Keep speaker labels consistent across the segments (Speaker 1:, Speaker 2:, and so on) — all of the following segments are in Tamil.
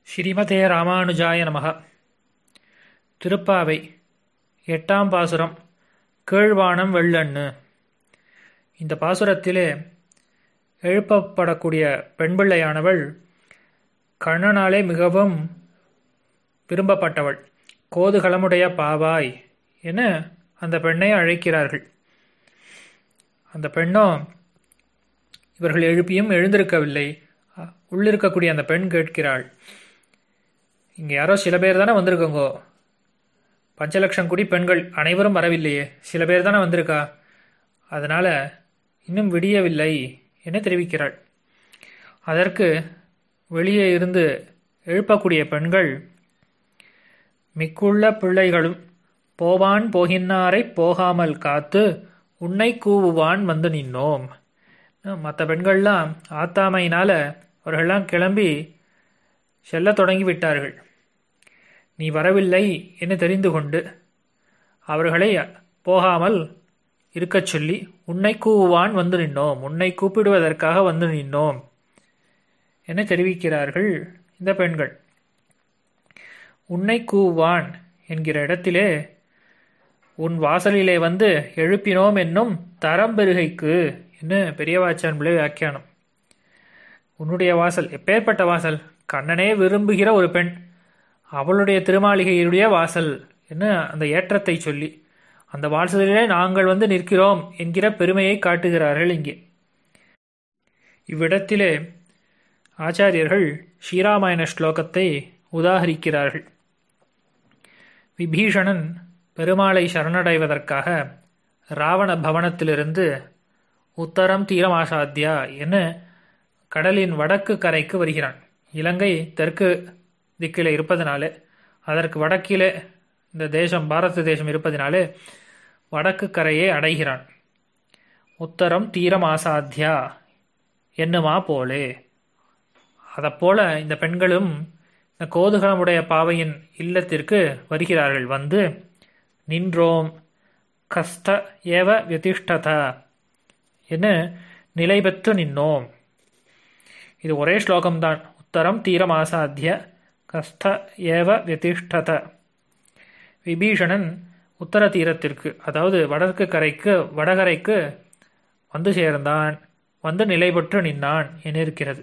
Speaker 1: ஸ்ரீமதே ராமானுஜாய நமக திருப்பாவை எட்டாம் பாசுரம் கீழ்வானம் வெள்ளண்ணு இந்த பாசுரத்திலே எழுப்பப்படக்கூடிய பெண்பிள்ளையானவள் கண்ணனாலே மிகவும் விரும்பப்பட்டவள் கோதுகளமுடைய பாவாய் என அந்த பெண்ணை அழைக்கிறார்கள் அந்த பெண்ணோ இவர்கள் எழுப்பியும் எழுந்திருக்கவில்லை உள்ளிருக்கக்கூடிய அந்த பெண் கேட்கிறாள் இங்கே யாரோ சில பேர் தானே வந்திருக்கோங்கோ பஞ்சலட்சம் குடி பெண்கள் அனைவரும் வரவில்லையே சில பேர் தானே வந்திருக்கா அதனால் இன்னும் விடியவில்லை என தெரிவிக்கிறாள் அதற்கு வெளியே இருந்து எழுப்பக்கூடிய பெண்கள் மிக்குள்ள பிள்ளைகளும் போவான் போகின்னாரை போகாமல் காத்து உன்னை கூவுவான் வந்து நின்னோம் மற்ற பெண்கள்லாம் ஆத்தாமையினால் அவர்கள்லாம் கிளம்பி செல்ல தொடங்கி விட்டார்கள் நீ வரவில்லை என்று தெரிந்து கொண்டு அவர்களை போகாமல் இருக்கச் சொல்லி உன்னை கூவுவான் வந்து நின்னோம் உன்னை கூப்பிடுவதற்காக வந்து நின்னோம் என தெரிவிக்கிறார்கள் இந்த பெண்கள் உன்னை கூவான் என்கிற இடத்திலே உன் வாசலிலே வந்து எழுப்பினோம் என்னும் தரம்பெருகைக்கு என்று பெரியவாச்சான் பிள்ளை வியாக்கியானம் உன்னுடைய வாசல் எப்பேற்பட்ட வாசல் கண்ணனே விரும்புகிற ஒரு பெண் அவளுடைய திருமாளிகையுடைய வாசல் என்ன அந்த ஏற்றத்தை சொல்லி அந்த வாசலிலே நாங்கள் வந்து நிற்கிறோம் என்கிற பெருமையை காட்டுகிறார்கள் இங்கே இவ்விடத்திலே ஆச்சாரியர்கள் ஸ்ரீராமாயண ஸ்லோகத்தை உதாகரிக்கிறார்கள் விபீஷணன் பெருமாளை சரணடைவதற்காக ராவண பவனத்திலிருந்து உத்தரம் தீரமாசாத்தியா என கடலின் வடக்கு கரைக்கு வருகிறான் இலங்கை தெற்கு திக்கில் இருப்பதனாலே அதற்கு வடக்கிலே இந்த தேசம் பாரத தேசம் இருப்பதினாலே வடக்கு கரையை அடைகிறான் உத்தரம் தீரம் ஆசாத்தியா என்னுமா போலே அதைப்போல இந்த பெண்களும் இந்த கோதுகலமுடைய பாவையின் இல்லத்திற்கு வருகிறார்கள் வந்து நின்றோம் கஸ்த ஏவ வியதிஷ்டத என நிலை பெற்று நின்னோம் இது ஒரே ஸ்லோகம்தான் உத்தரம் தீரம் ஆசாத்திய கஸ்த ஏவ வியதிஷ்டத விபீஷணன் உத்தர தீரத்திற்கு அதாவது வடக்கு கரைக்கு வடகரைக்கு வந்து சேர்ந்தான் வந்து நிலை பெற்று நின்னான் என இருக்கிறது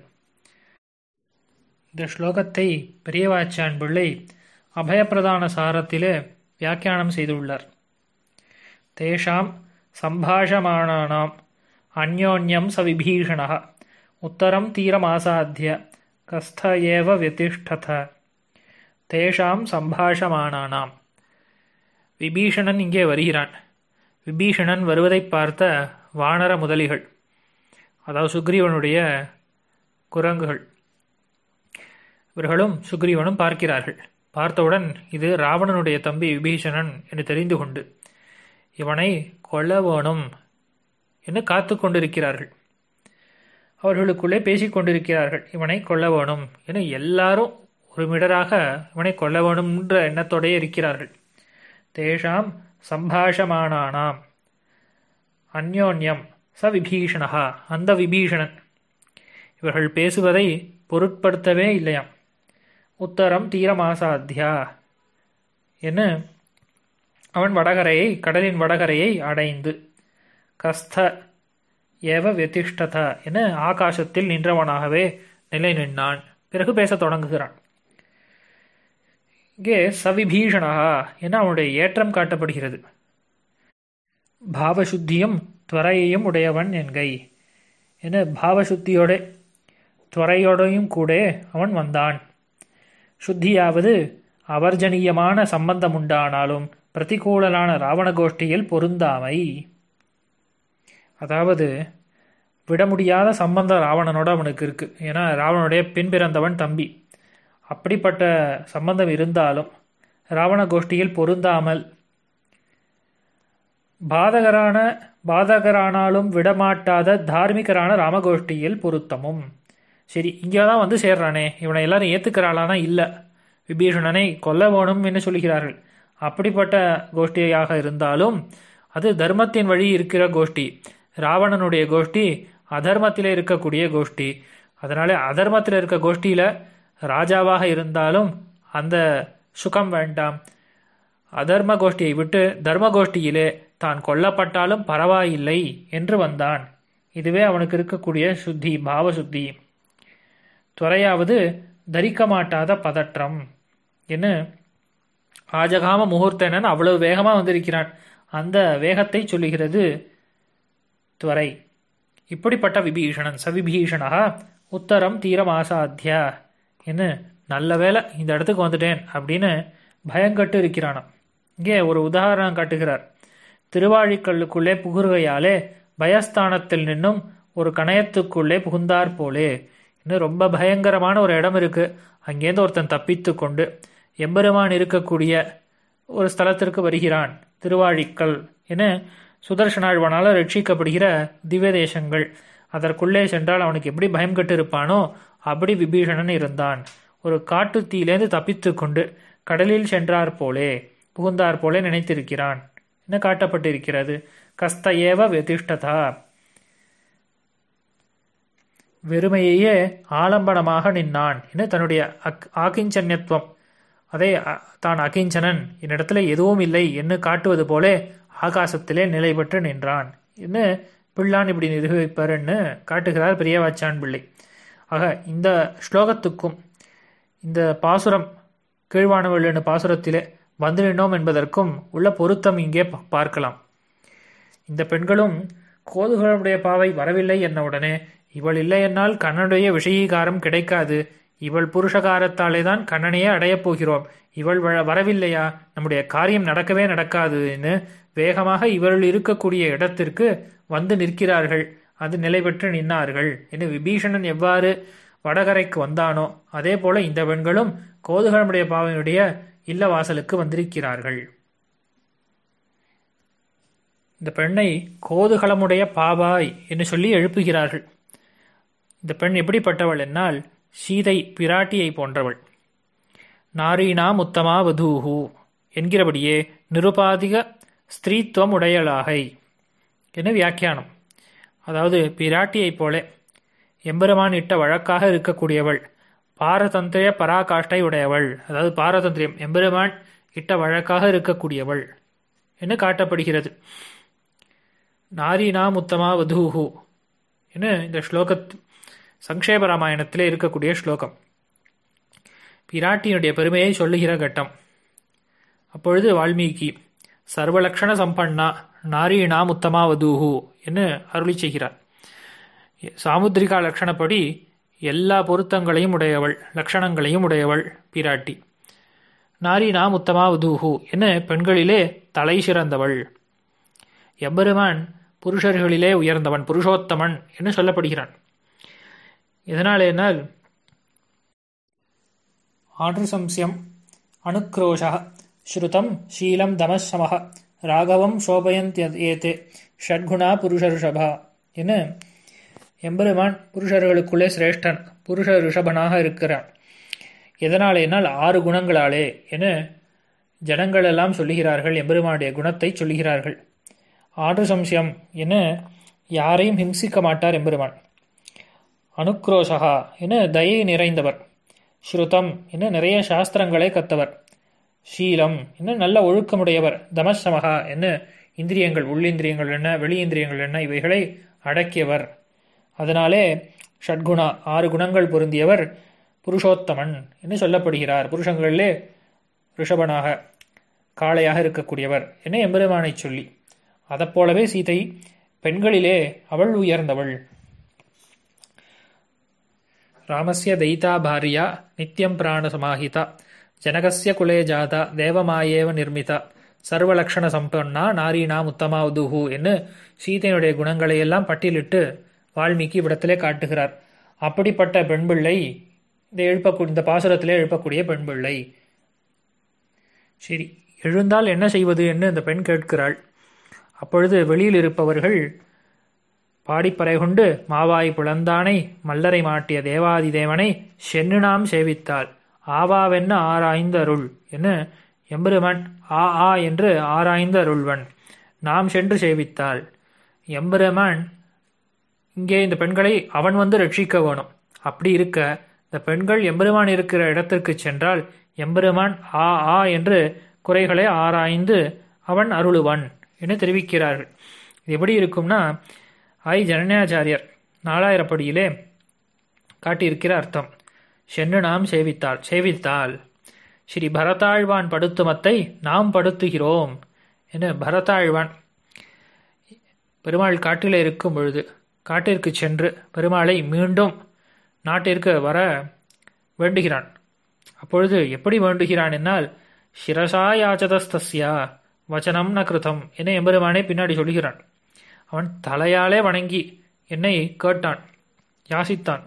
Speaker 1: இந்த ஸ்லோகத்தை பெரியவாச்சான் பிள்ளை அபயப்பிரதான சாரத்திலே வியாக்கியானம் செய்துள்ளார் தேஷாம் சம்பாஷமானானாம் அந்யோன்யம் ச விபீஷண உத்தரம் தீரமாசாத்திய கஸ்த ஏவ வியதிஷ்டத தேஷாம் சம்பாஷமானானாம் விபீஷணன் இங்கே வருகிறான் விபீஷணன் வருவதை பார்த்த வானர முதலிகள் அதாவது சுக்ரீவனுடைய குரங்குகள் இவர்களும் சுக்ரீவனும் பார்க்கிறார்கள் பார்த்தவுடன் இது ராவணனுடைய தம்பி விபீஷணன் என்று தெரிந்து கொண்டு இவனை கொல்ல வேணும் என்று காத்து கொண்டிருக்கிறார்கள் அவர்களுக்குள்ளே பேசிக் கொண்டிருக்கிறார்கள் இவனை கொல்ல வேணும் என எல்லாரும் ஒரு மிடராக இவனை கொல்ல வேணும் என்ற எண்ணத்தோடையே இருக்கிறார்கள் தேஷாம் சம்பாஷமானானாம் அந்யோன்யம் ச விபீஷணா அந்த விபீஷணன் இவர்கள் பேசுவதை பொருட்படுத்தவே இல்லையாம் உத்தரம் தீரமாசாத்தியா என அவன் வடகரையை கடலின் வடகரையை அடைந்து கஸ்த ஏவ வெதிஷ்டத என ஆகாசத்தில் நின்றவனாகவே நிலை நின்னான் பிறகு பேசத் தொடங்குகிறான் இங்கே சவிபீஷணா என அவனுடைய ஏற்றம் காட்டப்படுகிறது பாவசுத்தியும் துவரையையும் உடையவன் என்கை என பாவசுத்தியோட துவரையோடையும் கூட அவன் வந்தான் சுத்தியாவது அவர்ஜனீயமான சம்பந்தம் உண்டானாலும் பிரதிகூலலான ராவண கோஷ்டியில் பொருந்தாமை அதாவது விட முடியாத சம்பந்தம் ராவணனோட அவனுக்கு இருக்கு ஏன்னா ராவணனுடைய பின் பிறந்தவன் தம்பி அப்படிப்பட்ட சம்பந்தம் இருந்தாலும் ராவண கோஷ்டியில் பொருந்தாமல் பாதகரான பாதகரானாலும் விடமாட்டாத தார்மிகரான ராமகோஷ்டியில் பொருத்தமும் சரி இங்கே தான் வந்து சேர்றானே இவனை எல்லாரும் ஏற்றுக்கிறாளானா இல்லை விபீஷணனை கொல்ல வேணும் என்று சொல்கிறார்கள் அப்படிப்பட்ட கோஷ்டியாக இருந்தாலும் அது தர்மத்தின் வழி இருக்கிற கோஷ்டி ராவணனுடைய கோஷ்டி அதர்மத்தில் இருக்கக்கூடிய கோஷ்டி அதனால அதர்மத்தில் இருக்க கோஷ்டியில் ராஜாவாக இருந்தாலும் அந்த சுகம் வேண்டாம் அதர்ம கோஷ்டியை விட்டு தர்ம கோஷ்டியிலே தான் கொல்லப்பட்டாலும் பரவாயில்லை என்று வந்தான் இதுவே அவனுக்கு இருக்கக்கூடிய சுத்தி பாவ சுத்தி துறையாவது தரிக்க மாட்டாத பதற்றம் என்ன ஆஜகாம முகூர்த்தனன் அவ்வளவு வேகமா வந்திருக்கிறான் அந்த வேகத்தை சொல்லுகிறது துறை இப்படிப்பட்ட விபீஷணன் சவிபீஷணா உத்தரம் தீரமாசாத்தியா என்ன நல்ல வேலை இந்த இடத்துக்கு வந்துட்டேன் அப்படின்னு பயங்கட்டு இருக்கிறானாம் இங்கே ஒரு உதாரணம் காட்டுகிறார் திருவாழிக்கல்லுக்குள்ளே புகுறுகையாலே பயஸ்தானத்தில் நின்னும் ஒரு கணயத்துக்குள்ளே புகுந்தார் போலே இன்னும் ரொம்ப பயங்கரமான ஒரு இடம் இருக்கு அங்கேருந்து ஒருத்தன் தப்பித்து கொண்டு எம்பெருமான் இருக்கக்கூடிய ஒரு ஸ்தலத்திற்கு வருகிறான் திருவாழிக்கல் என சுதர்சனாழ்வனால ரட்சிக்கப்படுகிற திவ்ய தேசங்கள் அதற்குள்ளே சென்றால் அவனுக்கு எப்படி பயம் கட்டு இருப்பானோ அப்படி விபீஷணன் இருந்தான் ஒரு காட்டு தீயிலேருந்து தப்பித்து கொண்டு கடலில் சென்றார் போலே புகுந்தார் போலே நினைத்திருக்கிறான் என்ன காட்டப்பட்டிருக்கிறது கஸ்த ஏவ வெதிஷ்டதா வெறுமையையே ஆலம்பனமாக நின்னான் என தன்னுடைய அக் ஆகிஞ்சன்யத்துவம் அதே தான் அகிஞ்சனன் என்னிடத்துல எதுவும் இல்லை என்று காட்டுவது போலே ஆகாசத்திலே நிலை பெற்று நின்றான் என்ன பிள்ளான் இப்படி நிரூபிப்பார்னு காட்டுகிறார் பெரியவாச்சான் பிள்ளை ஆக இந்த ஸ்லோகத்துக்கும் இந்த பாசுரம் கீழ்வானவள்ளு பாசுரத்திலே வந்து நின்றோம் என்பதற்கும் உள்ள பொருத்தம் இங்கே பார்க்கலாம் இந்த பெண்களும் கோதுகளுடைய பாவை வரவில்லை என்னவுடனே இவள் இல்லை என்னால் கண்ணனுடைய விஷயீகாரம் கிடைக்காது இவள் புருஷகாரத்தாலே தான் கண்ணனையே அடையப் போகிறோம் இவள் வரவில்லையா நம்முடைய காரியம் நடக்கவே நடக்காதுன்னு வேகமாக இவர்கள் இருக்கக்கூடிய இடத்திற்கு வந்து நிற்கிறார்கள் அது நிலை பெற்று நின்னார்கள் என்று விபீஷணன் எவ்வாறு வடகரைக்கு வந்தானோ அதே போல இந்த பெண்களும் கோதுகளமுடைய பாவையுடைய இல்ல வாசலுக்கு வந்திருக்கிறார்கள் இந்த பெண்ணை கோதுகளமுடைய பாவாய் என்று சொல்லி எழுப்புகிறார்கள் இந்த பெண் எப்படிப்பட்டவள் என்னால் சீதை பிராட்டியை போன்றவள் நாரீனாம் உத்தமா வதூஹு என்கிறபடியே நிருபாதிக ஸ்திரீத்துவம் உடையலாகை என வியாக்கியானம் அதாவது பிராட்டியைப் போல எம்பெருமான் இட்ட வழக்காக இருக்கக்கூடியவள் பாரதந்திரிய பராகாஷ்டை உடையவள் அதாவது பாரதந்திரியம் எம்பெருமான் இட்ட வழக்காக இருக்கக்கூடியவள் என்று காட்டப்படுகிறது நாரீனாம் உத்தமா வதூஹு என இந்த ஸ்லோகத் சங்கேப ராமாயணத்திலே இருக்கக்கூடிய ஸ்லோகம் பிராட்டியினுடைய பெருமையை சொல்லுகிற கட்டம் அப்பொழுது வால்மீகி சர்வலக்ஷண சம்பன்னா நாரீணாம் உத்தமா வதூஹு என்று அருளி செய்கிறார் சாமுத்திரிகா லட்சணப்படி எல்லா பொருத்தங்களையும் உடையவள் லட்சணங்களையும் உடையவள் பிராட்டி நாரீணாம் உத்தமா வதூஹு என பெண்களிலே தலை சிறந்தவள் எம்பெருமான் புருஷர்களிலே உயர்ந்தவன் புருஷோத்தமன் என்று சொல்லப்படுகிறான் எதனாலேனால் ஆட்ருசம்சியம் அனுக்ரோஷா ஸ்ருதம் ஷீலம் தமசமஹ ராகவம் சோபயந்த் ஷட்குணா புருஷருஷபா என எம்பெருமான் புருஷர்களுக்குள்ளே சிரேஷ்டன் புருஷ ரிஷபனாக இருக்கிறான் எதனாலேனால் ஆறு குணங்களாலே என ஜனங்கள் எல்லாம் சொல்லுகிறார்கள் எம்பெருமானுடைய குணத்தை சொல்லுகிறார்கள் ஆடு சம்சயம் என யாரையும் ஹிம்சிக்க மாட்டார் எம்பெருமான் அனுக்ரோஷகா என தயை நிறைந்தவர் ஸ்ருதம் என நிறைய சாஸ்திரங்களை கத்தவர் ஷீலம் என்ன நல்ல ஒழுக்கமுடையவர் தமசமகா என்ன இந்திரியங்கள் உள்ளிந்திரியங்கள் என்ன வெளியிந்திரியங்கள் என்ன இவைகளை அடக்கியவர் அதனாலே ஷட்குணா ஆறு குணங்கள் பொருந்தியவர் புருஷோத்தமன் என்று சொல்லப்படுகிறார் புருஷங்களிலே ரிஷபனாக காளையாக இருக்கக்கூடியவர் என எம்பெருமானை சொல்லி அதைப்போலவே சீதை பெண்களிலே அவள் உயர்ந்தவள் ராமஸ்ய தைதா பாரியா நித்தியம் பிராணசமாஹிதா ஜனகஸ்ய குலே ஜாதா தேவமாயேவ நிர்மிதா சர்வலக்ஷண சம்பன்னா நாரீனா உத்தமா உதுஹு என்று சீதையினுடைய குணங்களை எல்லாம் பட்டியலிட்டு வால்மீகி இவ்விடத்திலே காட்டுகிறார் அப்படிப்பட்ட பெண் பிள்ளை இந்த எழுப்பக்கூடிய இந்த பாசுரத்திலே எழுப்பக்கூடிய பெண் பிள்ளை சரி எழுந்தால் என்ன செய்வது என்று இந்த பெண் கேட்கிறாள் அப்பொழுது வெளியில் இருப்பவர்கள் பாடிப்பறை கொண்டு மாவாய் புலந்தானை மல்லரை மாட்டிய தேவாதி தேவனை சென்னு நாம் சேவித்தாள் ஆவாவென்ன ஆராய்ந்த அருள் என்ன எம்பெருமான் ஆ ஆ என்று ஆராய்ந்த அருள்வன் நாம் சென்று சேவித்தாள் எம்பெருமான் இங்கே இந்த பெண்களை அவன் வந்து ரட்சிக்க வேணும் அப்படி இருக்க இந்த பெண்கள் எம்பெருமான் இருக்கிற இடத்திற்கு சென்றால் எம்பெருமான் ஆ ஆ என்று குறைகளை ஆராய்ந்து அவன் அருளுவன் என்று தெரிவிக்கிறார்கள் இது எப்படி இருக்கும்னா ஐ ஜனநாச்சாரியர் நாலாயிரப்படியிலே காட்டியிருக்கிற அர்த்தம் சென்று நாம் சேவித்தாள் சேவித்தாள் ஸ்ரீ பரதாழ்வான் படுத்துமத்தை நாம் படுத்துகிறோம் என பரதாழ்வான் பெருமாள் காட்டிலே இருக்கும் பொழுது காட்டிற்கு சென்று பெருமாளை மீண்டும் நாட்டிற்கு வர வேண்டுகிறான் அப்பொழுது எப்படி வேண்டுகிறான் என்னால் சிரசா யாச்சதஸ்தஸ்யா வச்சனம் ந கிருதம் என எம்பெருமானே பின்னாடி சொல்கிறான் அவன் தலையாலே வணங்கி என்னை கேட்டான் யாசித்தான்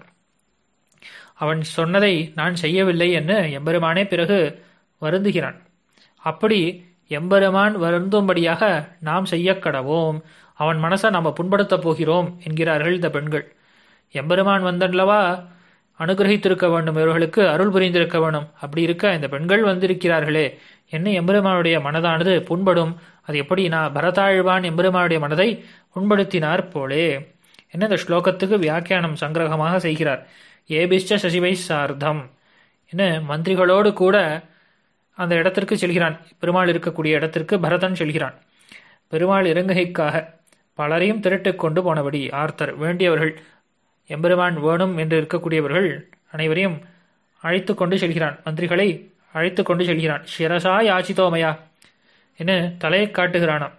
Speaker 1: அவன் சொன்னதை நான் செய்யவில்லை என்று எம்பெருமானே பிறகு வருந்துகிறான் அப்படி எம்பெருமான் வருந்தும்படியாக நாம் செய்ய கடவோம் அவன் மனசை நாம் புண்படுத்தப் போகிறோம் என்கிறார்கள் இந்த பெண்கள் எம்பெருமான் வந்தல்லவா அனுகிரகித்திருக்க வேண்டும் இவர்களுக்கு அருள் புரிந்திருக்க வேண்டும் அப்படி இருக்க இந்த பெண்கள் வந்திருக்கிறார்களே என்ன எம்பெருமானுடைய மனதானது புண்படும் அது எப்படி நான் பரதாழ்வான் எம்பெருமானுடைய மனதை புண்படுத்தினார் போலே என்ன இந்த ஸ்லோகத்துக்கு வியாக்கியானம் சங்கிரகமாக செய்கிறார் ஏபிஷ்ட சசிவை சார்த்தம் என்ன மந்திரிகளோடு கூட அந்த இடத்திற்கு செல்கிறான் பெருமாள் இருக்கக்கூடிய இடத்திற்கு பரதன் செல்கிறான் பெருமாள் இறங்குகைக்காக பலரையும் திரட்டு கொண்டு போனபடி ஆர்த்தர் வேண்டியவர்கள் எம்பெருமான் வேணும் என்று இருக்கக்கூடியவர்கள் அனைவரையும் அழைத்து கொண்டு செல்கிறான் மந்திரிகளை அழைத்து கொண்டு செல்கிறான் சிரசா யாச்சிதோமயா என்று தலையை காட்டுகிறானாம்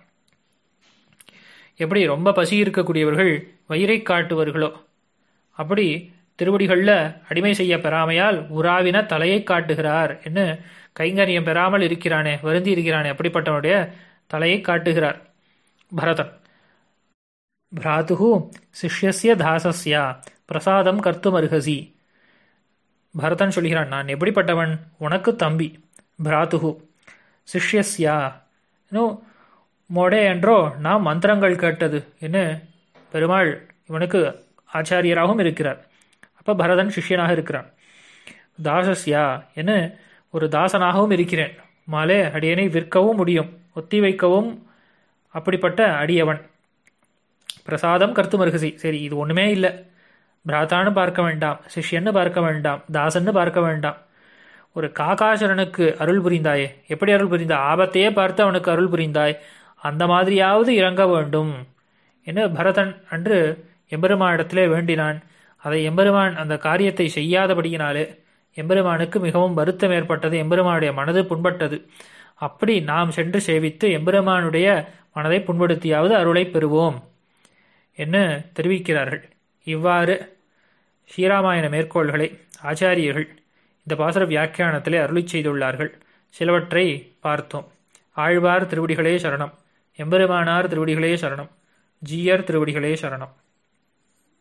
Speaker 1: எப்படி ரொம்ப பசி இருக்கக்கூடியவர்கள் வயிறை காட்டுவர்களோ அப்படி திருவடிகளில் அடிமை செய்ய பெறாமையால் உறாவின தலையை காட்டுகிறார் என்று கைங்கரியம் பெறாமல் இருக்கிறானே வருந்தி இருக்கிறானே அப்படிப்பட்டவனுடைய தலையை காட்டுகிறார் பரதன் பிராத்து சிஷ்யசிய தாசஸ்யா பிரசாதம் கர்த்துமருகசி பரதன் சொல்கிறான் நான் எப்படிப்பட்டவன் உனக்கு தம்பி பிராத்து சிஷ்யஸ்யா இன்னும் மொடே என்றோ நாம் மந்திரங்கள் கேட்டது என்ன பெருமாள் இவனுக்கு ஆச்சாரியராகவும் இருக்கிறார் அப்போ பரதன் சிஷ்யனாக இருக்கிறான் தாசஸ்யா என்ன ஒரு தாசனாகவும் இருக்கிறேன் மாலே அடியனை விற்கவும் முடியும் ஒத்தி வைக்கவும் அப்படிப்பட்ட அடியவன் பிரசாதம் கருத்து மருகசி சரி இது ஒன்றுமே இல்லை பிராத்தான்னு பார்க்க வேண்டாம் சிஷ்யன்னு பார்க்க வேண்டாம் தாசன்னு பார்க்க வேண்டாம் ஒரு காகாசரனுக்கு அருள் புரிந்தாயே எப்படி அருள் புரிந்தாய் ஆபத்தையே பார்த்து அவனுக்கு அருள் புரிந்தாய் அந்த மாதிரியாவது இறங்க வேண்டும் என்று பரதன் அன்று எம்பெருமானிடத்திலே வேண்டினான் அதை எம்பெருமான் அந்த காரியத்தை செய்யாதபடியினாலே எம்பெருமானுக்கு மிகவும் வருத்தம் ஏற்பட்டது எம்பெருமானுடைய மனது புண்பட்டது அப்படி நாம் சென்று சேவித்து எம்பெருமானுடைய மனதை புண்படுத்தியாவது அருளை பெறுவோம் என்று தெரிவிக்கிறார்கள் இவ்வாறு ஸ்ரீராமாயண மேற்கோள்களை ஆச்சாரியர்கள் இந்த பாசுர வியாக்கியானத்திலே அருளி செய்துள்ளார்கள் சிலவற்றை பார்த்தோம் ஆழ்வார் திருவடிகளே சரணம் எம்பெருமானார் திருவடிகளே சரணம் ஜீயர் திருவடிகளே சரணம்